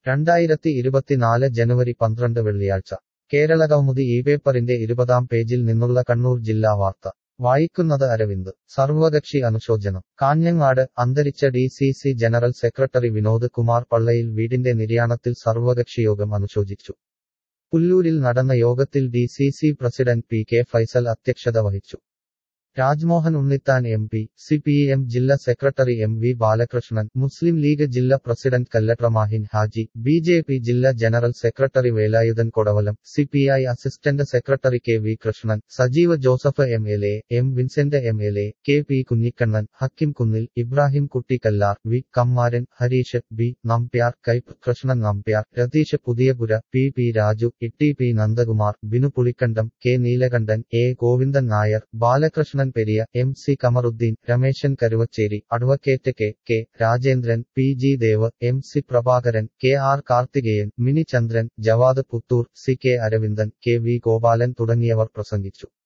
രണ്ടായിരത്തി ഇരുപത്തിനാല് ജനുവരി പന്ത്രണ്ട് വെള്ളിയാഴ്ച കേരളകൗമുദി ഈ പേപ്പറിന്റെ ഇരുപതാം പേജിൽ നിന്നുള്ള കണ്ണൂർ ജില്ലാ വാർത്ത വായിക്കുന്നത് അരവിന്ദ് സർവകക്ഷി അനുശോചനം കാഞ്ഞങ്ങാട് അന്തരിച്ച D C C general secretary Vinod Kumar Pallayil വീടിന്റെ നിര്യാണത്തിൽ സർവകക്ഷിയോഗം അനുശോചിച്ചു പുല്ലൂരിൽ നടന്ന യോഗത്തിൽ D C C president P K Faisal അധ്യക്ഷത വഹിച്ചു Rajmohan Unnithan M P C P M ജില്ലാ secretary M V Balakrishnan Muslim League ജില്ലാ president Kallatra Mahin Haji B J P ജില്ലാ general secretary Velayudhan Kodavalam C P I assistant secretary K V Krishnan Sajeev Joseph M L A M Vincent M L A K P Kunhikannan Hakkim Kunnil Ibrahim Kutty Kallar V Kammaran Hareesh B Nambiar Kaipp Krishnan Nambiar Ratheesh Puthiyapura P P Raju Itty P Nandakumar Binu Pulikkandam K Neelakandan A Govindan Nair Balakrishnan Periya M C Kamaruddin Rameshan Karuvacheri advocate K K Rajendran P G Dev M C Prabhakaran K R Karthikeyan Mini Chandran Jawad Puthur C K Aravindan K V Gopalan തുടങ്ങിയവർ പ്രസംഗിച്ചു